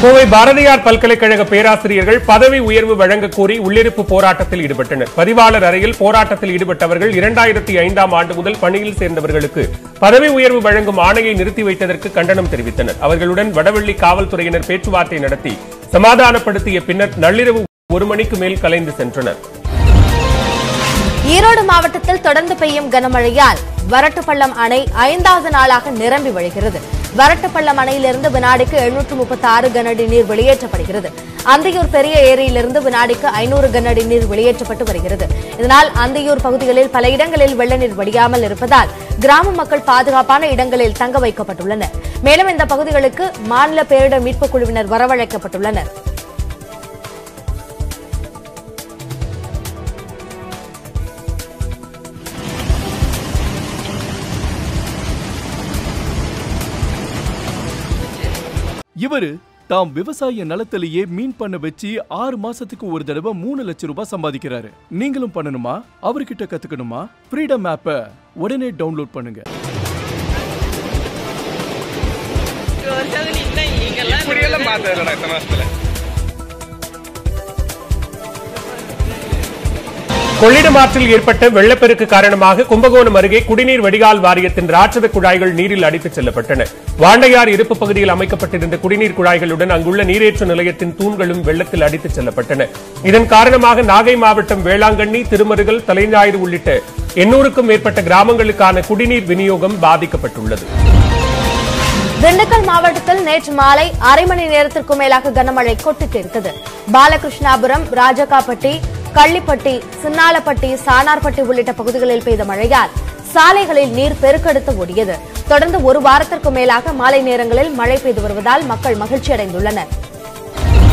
கோவை பாரதியார் பல்கலைக்கழக பேராசிரியர்கள் பதவி உயர்வு வழங்கக் கோரி உள்ளிருப்பு போராட்டத்தில் ஈடுபட்டனர் பதிவாளர் அறையில் போராட்டத்தில் ஈடுபட்டவர்கள் இரண்டாயிரத்தி ஐந்தாம் ஆண்டு முதல் பணியில் சேர்ந்தவர்களுக்கு பதவி உயர்வு வழங்கும் ஆணையை நிறுத்தி வைத்ததற்கு கண்டனம் தெரிவித்தனர் அவர்களுடன் வடவள்ளி காவல்துறையினர் பேச்சுவார்த்தை நடத்தி சமாதானப்படுத்திய பின்னர் நள்ளிரவு ஒரு மணிக்கு மேல் கலைந்து சென்றனர் ஈரோடு மாவட்டத்தில் தொடர்ந்து பெய்யும் கனமழையால் வரட்டுப்பள்ளம் அணை ஐந்தாவது நாளாக நிரம்பி வழிகிறது வரட்டுப்பள்ளம் அணையிலிருந்து வினாடிக்கு எழுநூற்று முப்பத்தி ஆறு கனஅடி நீர் வெளியேற்றப்படுகிறது அந்தியூர் பெரிய ஏரியிலிருந்து வினாடிக்கு ஐநூறு கனஅடி நீர் வெளியேற்றப்பட்டு வருகிறது இதனால் அந்தியூர் பகுதிகளில் பல இடங்களில் வெள்ள நீர் வடியாமல் இருப்பதால் கிராம மக்கள் பாதுகாப்பான இடங்களில் தங்க வைக்கப்பட்டுள்ளனர் மேலும் இந்த பகுதிகளுக்கு மாநில பேரிடர் மீட்புக் குழுவினர் வரவழைக்கப்பட்டுள்ளனர் இவரு தாம் விவசாய நிலத்திலேயே மீன் பண்ண வச்சு ஆறு மாசத்துக்கு ஒரு தடவை மூணு லட்சம் ரூபாய் சம்பாதிக்கிறாரு நீங்களும் பண்ணணுமா அவர்கிட்ட கத்துக்கணுமா ஃப்ரீடம் ஆப்பை உடனே டவுன்லோட் பண்ணுங்க இப்படியெல்லாம் பார்த்ததில்லடா இத்தனை வருஷத்துல கொள்ளிடம் ஆற்றில் ஏற்பட்ட வெள்ளப்பெருக்கு காரணமாக கும்பகோணம் அருகே குடிநீர் வடிகால் வாரியத்தின் ராட்சத குழாய்கள் நீரில் அடித்துச் செல்லப்பட்டன வாண்டையார் இருப்பு பகுதியில் அமைக்கப்பட்டிருந்த குடிநீர் குழாய்களுடன் அங்குள்ள நீரேற்று நிலையத்தின் தூண்களும் வெள்ளத்தில் அடித்துச் செல்லப்பட்டன இதன் காரணமாக நாகை மாவட்டம் வேளாங்கண்ணி திருமருகல் தலைஞாயிறு உள்ளிட்ட எண்ணூறுக்கும் மேற்பட்ட கிராமங்களுக்கான குடிநீர் விநியோகம் பாதிக்கப்பட்டுள்ளது திண்டுக்கல் மாவட்டத்தில் நேற்று மாலை அரை மணி நேரத்திற்கும் மேலாக கனமழை கொட்டி தீர்த்தது பாலகிருஷ்ணாபுரம் ராஜகாப்பட்டி கள்ளிப்பட்டி சின்னாலப்பட்டி சானார்பட்டி உள்ளிட்ட பகுதிகளில் பெய்த மழையால் சாலைகளில் நீர் பெருக்கெடுத்து ஓடியது தொடர்ந்து ஒரு வாரத்திற்கும் மேலாக மாலை நேரங்களில் மழை பெய்து வருவதால் மக்கள் மகிழ்ச்சி அடைந்துள்ளனர்